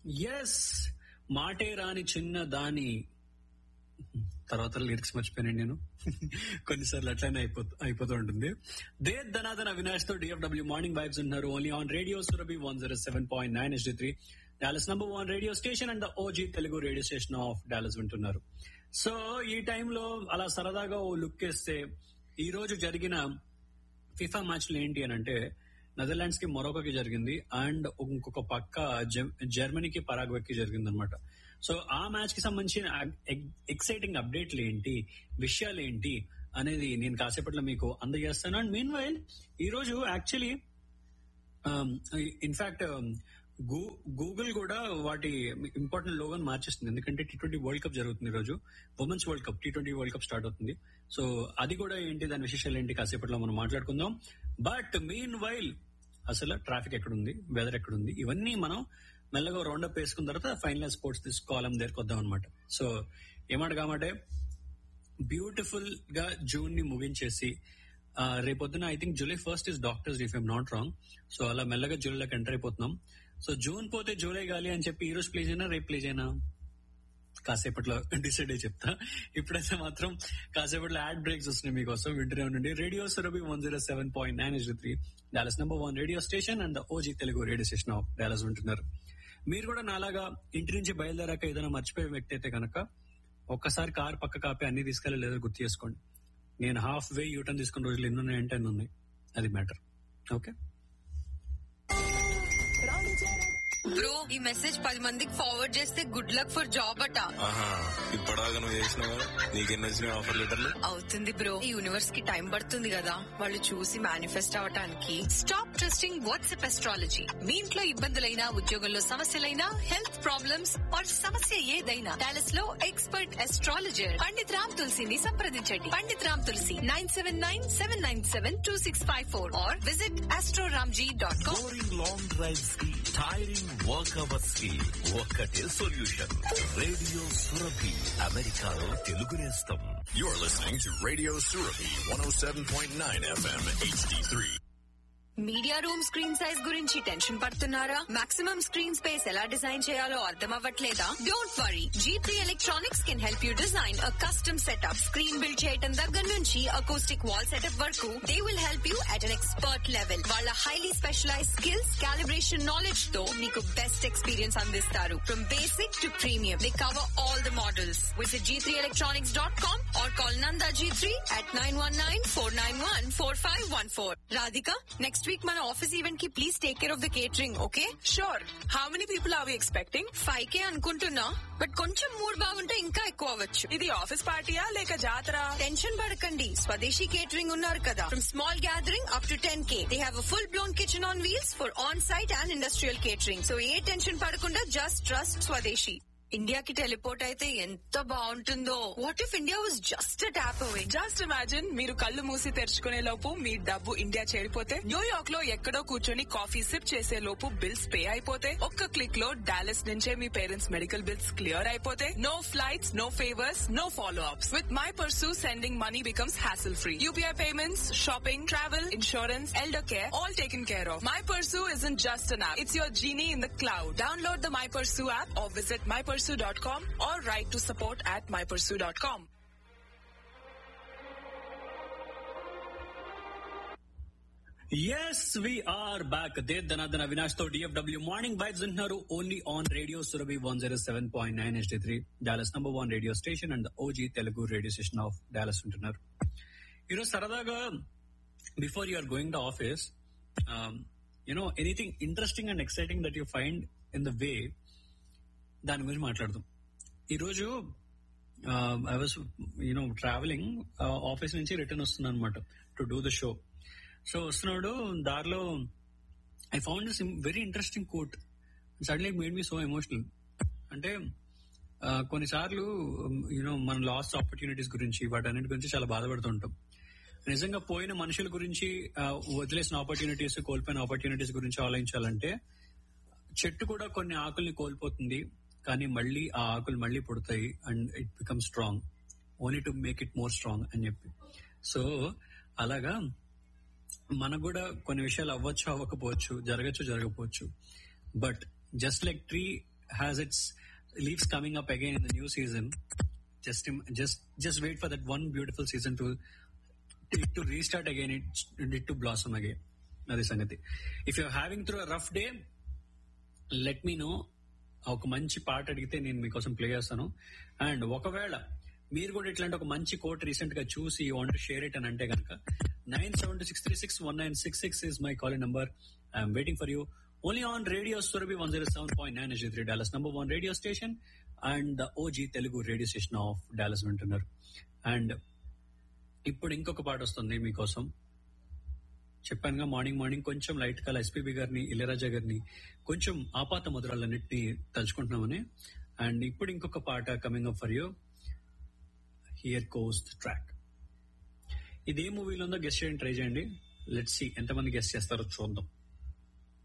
Yes మాటే రాని చిన్న దాని తర్వాత లిరిక్స్ మర్చిపోయాను నేను కొన్నిసార్లు అట్లనే అయిపోతూ అయిపోతూ ఉంటుంది దే ధనాదన అవినాష్ తో డిఎఫ్డబ్ల్యూ మార్నింగ్ వైబ్స్ ఉన్నారు only on radio Surabhi one zero seven point nine S three Dallas number one radio station and the OG Telugu radio station of Dallas వింటున్నారు సో ఈ టైంలో అలా సరదాగా ఓ లుక్ వేస్తే ఈ రోజు జరిగిన ఫిఫా మ్యాచ్లు ఏంటి అని అంటే నెదర్లాండ్స్ కి మొరోకోకి జరిగింది అండ్ ఇంకొక పక్క జె- జర్మనీకి పరాగ్వేకి జరిగింది అనమాట సో ఆ మ్యాచ్ కి సంబంధించిన ఎక్సైటింగ్ అప్డేట్లు ఏంటి విషయాలు ఏంటి అనేది నేను కాసేపట్లో మీకు అందజేస్తాను అండ్ మీన్ వైల్ ఈ రోజు యాక్చువల్లీ ఇన్ఫాక్ట్ గూగుల్ కూడా వాటి ఇంపార్టెంట్ లోగోని మార్చేస్తుంది ఎందుకంటే టీ ట్వంటీ వరల్డ్ కప్ జరుగుతుంది ఈ రోజు women's world cup T twenty world cup start అవుతుంది సో అది కూడా ఏంటి దాని విశేషాలు ఏంటి కాసేపట్లో మనం మాట్లాడుకుందాం బట్ మీన్ వైల్ అసలు ట్రాఫిక్ ఎక్కడుంది వెదర్ ఎక్కడుంది ఇవన్నీ మనం మెల్లగా రౌండప్ వేసుకున్న తర్వాత ఫైనల్ స్పోర్ట్స్ తీసుకోవాలని దగ్గరకు వద్దాం అనమాట సో ఏమాట కామంటే బ్యూటిఫుల్ గా జూన్ ని ముగించేసి ఆ, రేపొద్దున I think July first is doctors if I'm not wrong so అలా మెల్లగా జూలైలోకి ఎంటర్ అయిపోతున్నాం సో జూన్ పోతే జూలై గాలి అని చెప్పి ఈ రోజు ప్లే చేయనా రేపు ప్లే చేయనా కాసేపట్లో డిసైడ్ అయ్యి చెప్తా ఇప్పుడైతే మాత్రం కాసేపట్లో యాడ్ బ్రేక్స్ వస్తున్నాయి మీకోసం వింటూనే ఉండండి radio Surabhi one zero seven point nine S three Dallas number one radio station and OG Telugu radio station of Dallas వింటున్నారు మీరు కూడా నాలాగా ఇంటి నుంచి బయలుదేరాక ఏదైనా మర్చిపోయే వ్యక్తి అయితే కనుక ఒక్కసారి కార్ పక్క కాపే అన్ని తీసుకెళ్ళి లేదో గుర్తు చేసుకోండి నేను హాఫ్ వే యూటర్న్ తీసుకున్న రోజులు ఎన్ని ఉన్నాయంటే అన్ని ఉన్నాయి అది మ్యాటర్ ఓకే బ్రో ఈ మెసేజ్ పది మందికి ఫార్వర్డ్ చేస్తే గుడ్ లక్ ఫర్ జాబ్ అట ఆహా ఇప్పటిదాకా నువ్వు చేసినావు నీకెన్ని వచ్చినాయి ఆఫర్ లెటర్లు అవుతుంది బ్రో ఈ యూనివర్స్ కి టైం పడుతుంది కదా వాళ్ళు చూసి మేనిఫెస్ట్ అవటానికి స్టాప్ ట్రస్టింగ్ వాట్సాప్ ఎస్ట్రాలజీ మీ ఇంట్లో ఇబ్బందులైనా ఉద్యోగంలో సమస్యలైనా హెల్త్ ప్రాబ్లమ్స్ ఆర్ సమస్య ఏదైనా డాలస్ లో ఎక్స్పర్ట్ ఎస్ట్రాలజర్ పండిత్ రామ్ తులసిని సంప్రదించండి Pandit Ram Tulsi nine seven nine seven nine seven two six five four or visit astroramji dot com boring long drives కి టైరింగ్ వర్క్ అవర్స్ కి ఒక్కటే సొల్యూషన్ రేడియో సురభి అమెరికాలో తెలుగు నేస్తం You're listening to Radio Surabhi 107.9 FM HD3. Media room screen size గురించి tension పడుతున్నారా maximum screen space ఎలా design చేయాలో అర్థం అవ్వట్లేదా don't worry G3 electronics can help you design a custom setup screen build చేయడం దగ్గర నుంచి అకౌస్టిక్ వాల్ సెటప్ వరకు they will help you at an expert level వాళ్ళ highly specialize skills calibration knowledge తో మీకు బెస్ట్ ఎక్స్పీరియన్స్ అందిస్తారు from basic to premium they cover all the models visit G three electronics dot com or call Nanda G three at nine one nine four nine one four five one four Radhika next week మన office event కి please take care of the catering okay sure how many people are we expecting five K అనుకుంటున్నా but కొంచెం mood బాగుంటే ఇంకా ఎక్కువ అవ్వచ్చు ఇది office పార్టీయా లేక జాతర టెన్షన్ పడకండి స్వదేశీ కేటరింగ్ ఉన్నారు కదా from small gathering up to ten K they have full blown kitchen on wheels for on site and industrial catering so ఏ టెన్షన్ పడకుండా జస్ట్ ట్రస్ట్ స్వదేశీ ఇండియాకి టెలిపోర్ట్ అయితే ఎంత బాగుంటుందో what if India was just tap away just imagine మీరు కళ్ళు మూసి తెరుచుకునే లోపు మీ డబ్బు ఇండియా చేరిపోతే న్యూయార్క్ లో ఎక్కడో కూర్చొని కాఫీ సిప్ చేసే లోపు బిల్స్ పే అయిపోతే ఒక్క క్లిక్ లో డాలస్ నుంచే మీ పేరెంట్స్ మెడికల్ బిల్స్ క్లియర్ అయిపోతే no flights no favours no follow ups with My Pursu sending money becomes hassle free UPI payments shopping travel insurance elder care all taken care of My Pursu is in just an app it's your genie in the cloud download the My Pursu app or visit My Pursu dot com or write to support at My Pursu dot com yes we are back దే ధనాధన అవినాష్ తో DFW morning vibes ఉంటున్నారు only on radio Surabhi one zero seven point nine ST three Dallas number one radio station and OG Telugu radio station of Dallas ఉంటున్నారు ఈరోజు సరదాగా before you are going to office you know anything interesting and exciting that you find in the way దాని గురించి మాట్లాడదాం ఈరోజు I was you know travelling office నుంచి return వస్తున్నాను అనమాట to do the show so వస్తున్నాడు దారిలో I found this very interesting quote suddenly made me so emotional అంటే ఆ, కొన్నిసార్లు యూనో మన లాస్ట్ ఆపర్చునిటీస్ గురించి వాటన్నిటి గురించి చాలా బాధపడుతుంటాం నిజంగా పోయిన మనుషుల గురించి ఆ, వదిలేసిన ఆపర్చునిటీస్ కోల్పోయిన ఆపర్చునిటీస్ గురించి ఆలోచించాలంటే చెట్టు కూడా కొన్ని ఆకుల్ని కోల్పోతుంది కానీ మళ్ళీ ఆ ఆకులు మళ్ళీ పుడతాయి and it become strong only to make it more strong అని చెప్పి సో అలాగా మనకు కూడా కొన్ని విషయాలు అవ్వచ్చు అవ్వకపోవచ్చు జరగచ్చు జరగకపోవచ్చు but just like tree has its leaves coming up again in the new season, just im- just just wait for that one beautiful season to it to restart again. It, it to blossom again. అది సంగతి if you're having through a rough day let me know ఒక మంచి పాట అడిగితే నేను మీకోసం play చేస్తాను and ఒకవేళ మీరు కూడా ఇట్లాంటి ఒక మంచి కోట్ రీసెంట్ గా చూసి వాంట్ షేర్ ఇట్ అని అంటే కనుక nine seven two six three six one nine six six is my call number I'm waiting for you only on radio Surabhi one zero seven point nine S three Dallas number one radio station and the OG Telugu radio station of Dallas వింటున్నారు and ఇప్పుడు ఇంకొక పాట వస్తుంది మీకోసం చెప్పానుగా morning morning కొంచెం light గా SPB గారిని ఇళయరాజా గారిని కొంచెం ఆపాత మధురాలన్నింటినీ తలుచుకుంటున్నామని అండ్ ఇప్పుడు ఇంకొక పాట coming up for you here goes the track ఇది ఏ మూవీలో ఉందో గెస్ట్ చేయడం ట్రై చేయండి లెట్స్ సి ఎంతమంది గెస్ట్ చేస్తారో చూద్దాం